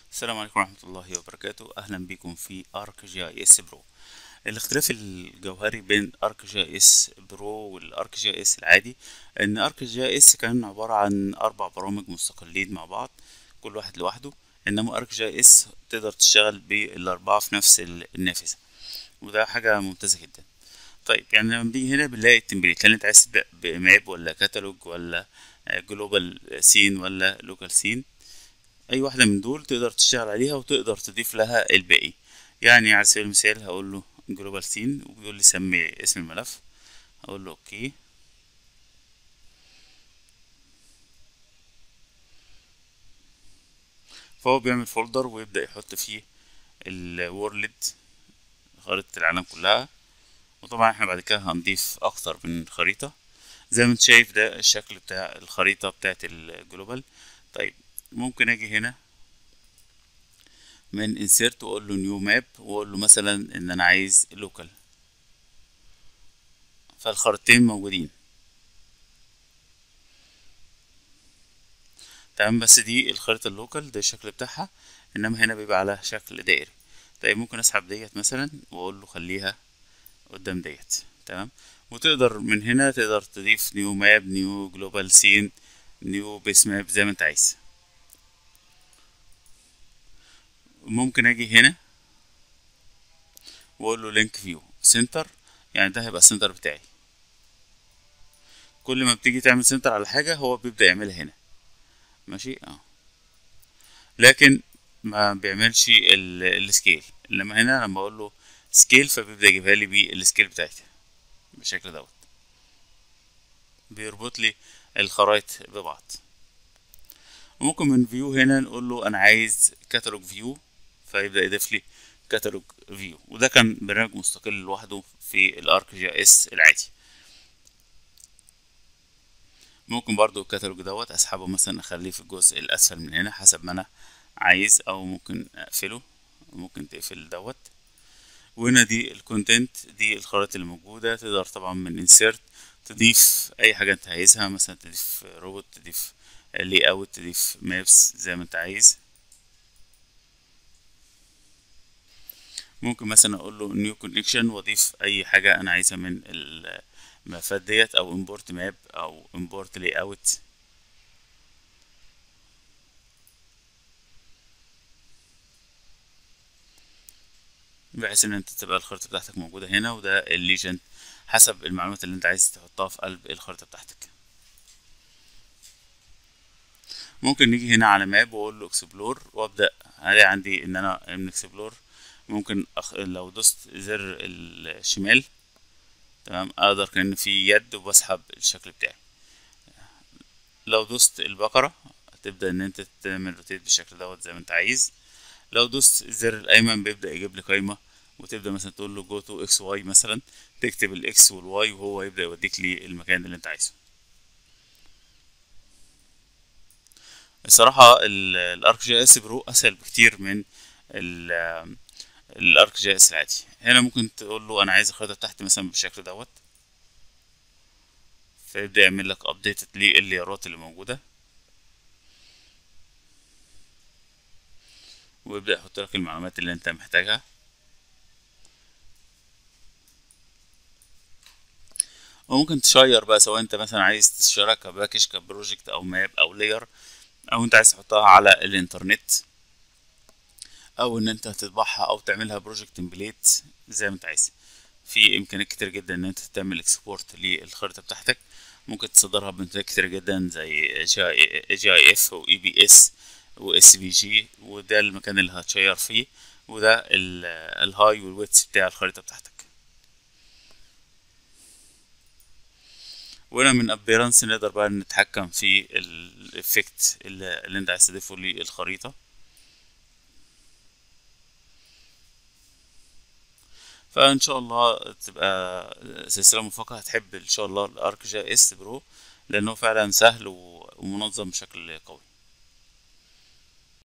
السلام عليكم ورحمة الله وبركاته أهلا بكم في أرك جي اس برو الاختلاف الجوهري بين أرك جي اس برو والأرك جي اس العادي إن أرك جي اس كان عبارة عن أربع برامج مستقلين مع بعض كل واحد لوحده إنما أرك جي اس تقدر تشتغل بالأربعة في نفس النافذة وده حاجة ممتازة جدا طيب يعني لما بنيجي هنا بنلاقي التمبليت هل انت عايز تبدأ بماب ولا كتالوج ولا جلوبال سين ولا لوكال سين اي واحده من دول تقدر تشتغل عليها وتقدر تضيف لها الباقي يعني على سبيل المثال هقول له جلوبال سين وبيقول لي سمي اسم الملف هقول له اوكي فهو بيعمل فولدر ويبدأ يحط فيه الورلد خريطة العالم كلها وطبعا احنا بعد كده هنضيف اكتر من خريطة زي ما انت شايف ده الشكل بتاع الخريطة بتاعت الجلوبال طيب ممكن اجي هنا من insert واقول له new map واقول له مثلا ان انا عايز local فالخريطتين موجودين تمام بس دي الخريطة اللوكال ده الشكل بتاعها انما هنا بيبقى على شكل دائري طيب ممكن اسحب ديت مثلا واقول له خليها قدام ديت تمام وتقدر من هنا تقدر تضيف نيو ماب نيو جلوبال سين نيو بيس ماب زي ما انت عايز ممكن اجي هنا واقول له لينك فيو سنتر يعني ده هيبقى السنتر بتاعي كل ما بتيجي تعمل سنتر على حاجة هو بيبدأ يعملها هنا ماشي اه لكن ما بيعملش السكيل انما هنا لما اقول له سكيل فبيبدأ يجيبها لي بالسكيل بتاعتها بالشكل دوت بيربط لي الخرايط ببعض وممكن من فيو هنا نقول له انا عايز كاتالوج فيو فيبدا يضيف لي كاتالوج فيو وده كان برنامج مستقل لوحده في الارك جي اس العادي ممكن برضو الكاتالوج دوت اسحبه مثلا اخليه في الجزء الاسفل من هنا حسب ما انا عايز او ممكن اقفله ممكن تقفل دوت وهنا دي الكونتنت دي الخرائط اللي موجودة تقدر طبعا من insert تضيف اي حاجة انت عايزها مثلا تضيف روبوت تضيف لي اوت تضيف مابس زي ما انت عايز ممكن مثلا اقول له نيو كونكشن واضيف اي حاجة انا عايزها من الملفات ديت او امبورت ماب او امبورت لي اوت بحيث ان انت تبقى الخريطة بتاعتك موجودة هنا وده الليجند حسب المعلومات اللي انت عايز تحطها في قلب الخريطة بتاعتك ممكن نيجي هنا على ماب واقول له اكسبلور وابدا الاقي عندي ان انا من اكسبلور ممكن أخ... لو دوست زر الشمال تمام اقدر كان في يد وبسحب الشكل بتاعي لو دوست البقرة هتبدأ ان انت تعمل روتيت بالشكل دوت زي ما انت عايز لو دوست الزر الايمن بيبدأ يجيب لي قايمة وتبدأ مثلا تقول له جو تو اكس واي مثلا تكتب الاكس والواي وهو يبدأ يوديك للمكان اللي انت عايزه الصراحة الارك جي اس برو اسهل بكتير من الارك جي اس العادي هنا ممكن تقول له انا عايز الخريطة بتاعتي مثلا بالشكل دوت فيبدأ يعمل لك ابديت لليارات اللي موجودة ويبدأ يحط لك المعلومات اللي انت محتاجها وممكن تشير بقى سواء انت مثلا عايز تشيرها كباكج كبروجكت او ماب او لاير او انت عايز تحطها على الانترنت او ان انت تطبعها او تعملها بروجكت تمبليت زي ما انت عايز في امكانيات كتير جدا ان انت تعمل اكسبورت للخريطه بتاعتك ممكن تصدرها بامكانيات كتير جدا زي جي اي اف واي بي اس واس بي جي وده المكان اللي هتشير فيه وده الهاي والويتس بتاع الخريطه بتاعتك وهنا من ابيرانس نقدر بقى نتحكم في الافكت اللي, اللي انت عايز تضيفه للخريطة فان شاء الله تبقى سلسلة موفقة هتحب ان شاء الله الارك جي اس برو لانه فعلا سهل ومنظم بشكل قوي